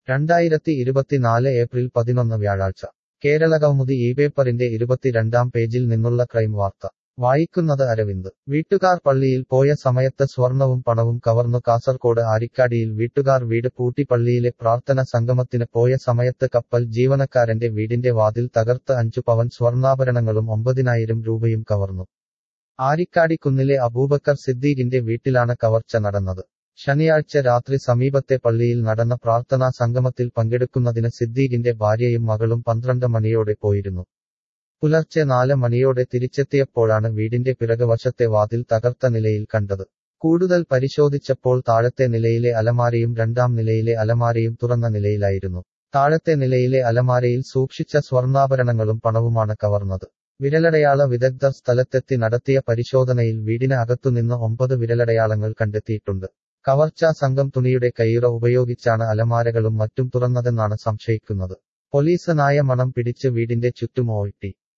രണ്ടായിരത്തി ഇരുപത്തിനാല് ഏപ്രിൽ പതിനൊന്ന് വ്യാഴാഴ്ച കേരള കൗമുദി ഈ പേപ്പറിന്റെ ഇരുപത്തിരണ്ടാം പേജിൽ നിന്നുള്ള ക്രൈം വാർത്ത വായിക്കുന്നത് അരവിന്ദ് വീട്ടുകാർ പള്ളിയിൽ പോയ സമയത്ത് സ്വർണവും പണവും കവർന്നു കാസർകോട് ആരിക്കാടിയിൽ വീട്ടുകാർ വീട് പൂട്ടി പള്ളിയിലെ പ്രാർത്ഥന സംഗമത്തിന് പോയ സമയത്ത് കപ്പൽ ജീവനക്കാരന്റെ വീടിന്റെ വാതിൽ തകർത്ത് അഞ്ചു പവൻ സ്വർണ്ണാഭരണങ്ങളും ഒമ്പതിനായിരം രൂപയും കവർന്നു ആരിക്കാടി കുന്നിലെ അബൂബക്കർ സിദ്ദീഖിന്റെ വീട്ടിലാണ് കവർച്ച നടന്നത് ശനിയാഴ്ച രാത്രി സമീപത്തെ പള്ളിയിൽ നടന്ന പ്രാർത്ഥനാ സംഗമത്തിൽ പങ്കെടുക്കുന്നതിന് സിദ്ദീഖിന്റെ ഭാര്യയും മകളും പന്ത്രണ്ട് മണിയോടെ പോയിരുന്നു പുലർച്ചെ നാല് മണിയോടെ തിരിച്ചെത്തിയപ്പോഴാണ് വീടിന്റെ പിറകുവശത്തെ വാതിൽ തകർത്ത നിലയിൽ കണ്ടത് കൂടുതൽ പരിശോധിച്ചപ്പോൾ താഴത്തെ നിലയിലെ അലമാരയും രണ്ടാം നിലയിലെ അലമാരയും തുറന്ന നിലയിലായിരുന്നു താഴത്തെ നിലയിലെ അലമാരയിൽ സൂക്ഷിച്ച സ്വർണ്ണാഭരണങ്ങളും പണവുമാണ് കവർന്നത് വിരലടയാള വിദഗ്ധർ സ്ഥലത്തെത്തി നടത്തിയ പരിശോധനയിൽ വീടിന് അകത്തുനിന്ന് ഒമ്പത് വിരലടയാളങ്ങൾ കണ്ടെത്തിയിട്ടുണ്ട് കവർച്ചാ സംഘം തുണിയുടെ കയ്യുറ ഉപയോഗിച്ചാണ് അലമാരകളും മറ്റും തുറന്നതെന്നാണ് സംശയിക്കുന്നത് പോലീസ് നായ മണം പിടിച്ച് വീടിന്റെ ചുറ്റും ഓയിട്ടി